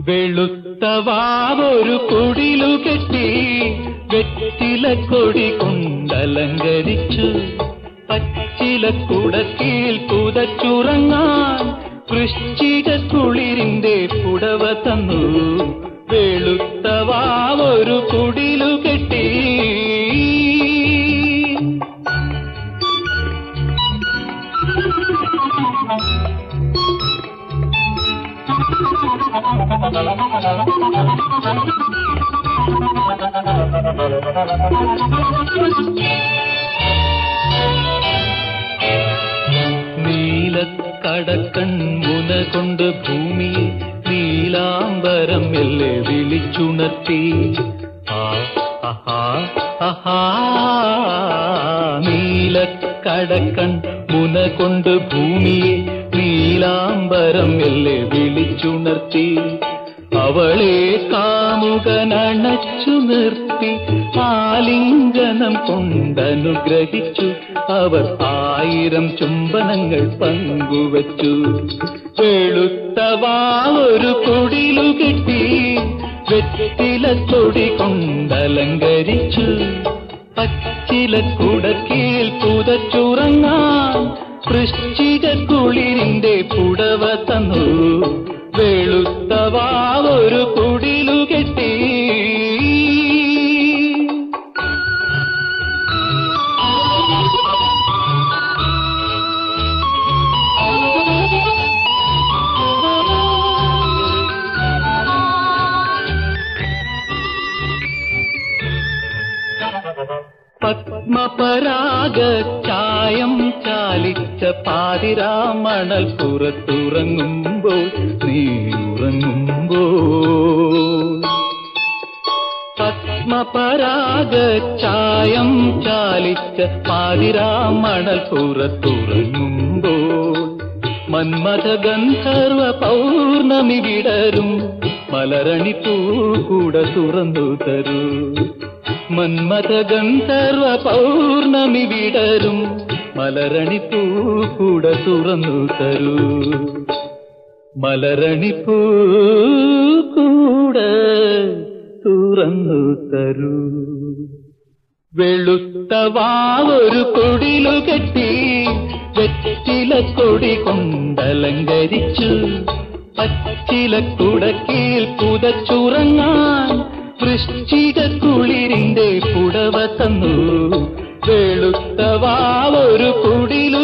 വെളുത്ത വാവൊരു കുടിലു കെട്ടി വെറ്റില കൊടി കൊണ്ടലങ്കരിച്ചു പച്ചില കുടക്കീൽ പുതച്ചുറങ്ങാൻ വൃശ്ചിക കുളിരിന്റെ പുടവ തന്നു വെളുത്ത വാവൊരു കുടിലു കെട്ടി നീലക്കടക്കൺ മുന കൊണ്ട് ഭൂമിയെ നീലാംബരം മെല്ലെ വിളിച്ചുണർത്തി ആ അഹാ അഹാ നീലക്കടക്കൺ മുന കൊണ്ട് ഭൂമിയെ നീലാംബരം മെല്ലെ വിളിച്ചുണർത്തി അവളെ കാമുകനണച്ചു നിർത്തി ആലിംഗനം കൊണ്ടനുഗ്രഹിച്ചു അവർ ആയിരം ചുംബനങ്ങൾ പങ്കുവച്ചു വെളുത്ത വാവൊരു കുടിലു കെട്ടി വെറ്റില കൊടി കൊണ്ടലങ്കരിച്ചു പച്ചില കുടക്കീൽ പുതച്ചുറങ്ങാൻ വൃശ്ചിക കുളിരിന്റെ പുടവ തന്നു വെളുത്ത വാവൊരു കുടിലു കെട്ടി പത്മപരാഗ ചായം ചാലിച്ച പാതിരാമണൽ പുറത്തുറങ്ങുമ്പോൾ നീ ഉറങ്ങുമ്പോൾ പത്മപരാഗ ചായം ചാലിച്ച പാതിരാമണൽ പുറത്തുറങ്ങുമ്പോൾ മന്മഥ ഗന്ധർവ പൗർണമി വിടരും മലരണി പൂകൂട തുറന്നു തരൂ മന്മഥ ഗന്ധർവ പൗർണമി വിടരും മലരണി പൂകൂട തുറന്നു തരൂ മലരണി പൂകൂട തുറന്നു തരൂ വെളുത്ത വാവൊരു കൊടിലു കെട്ടി വെറ്റില കൊടി കൊണ്ടലങ്കരിച്ചു പച്ചില കുടക്കീൽ പുതച്ചുറങ്ങാൻ വൃശ്ചിക കുളിരിന്റെ പുടവ തന്നു വെളുത്ത വാവൊരു കുടിലു